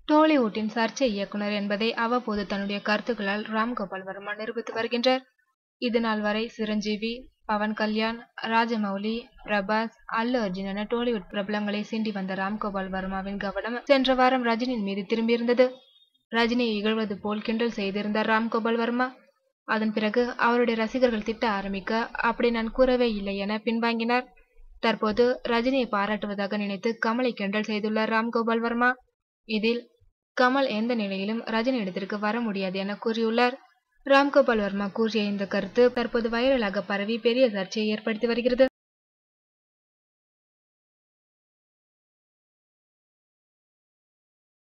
டோலிவுட்டின் சர்ச்சை இயக்குனர் என்பதை அவ்வப்போது தன்னுடைய கருத்துக்களால் ராம்கோபால் வர்மா நிரூபித்து வருகின்றார் இதுநாள் வரை சிரஞ்சீவி பவன் கல்யாண் ராஜமௌலி பிரபாஸ் அல்லு அர்ஜுன் என டோலிவுட் பிரபலங்களை சீண்டி வந்த ராம்கோபால் வர்மாவின் கவனம் சென்ற வாரம் ரஜினியின் மீது திரும்பியிருந்தது ரஜினியை இகழ்வது போல் கிண்டல் செய்திருந்தார் ராம்கோபால் வர்மா அதன் பிறகு அவருடைய ரசிகர்கள் திட்ட ஆரம்பிக்க அப்படி நான் கூறவே இல்லை என பின்வாங்கினார் தற்போது ரஜினியை பாராட்டுவதாக நினைத்து கமலை கிண்டல் செய்துள்ளார் ராம்கோபால் வர்மா இதில் கமல் எந்த நிலையிலும் ரஜினி இடத்திற்கு வர முடியாது என கூறியுள்ளார் ராம்கோபால் வர்மா கூறிய இந்த கருத்து தற்போது வைரலாக பரவி பெரிய சர்ச்சையை ஏற்படுத்தி வருகிறது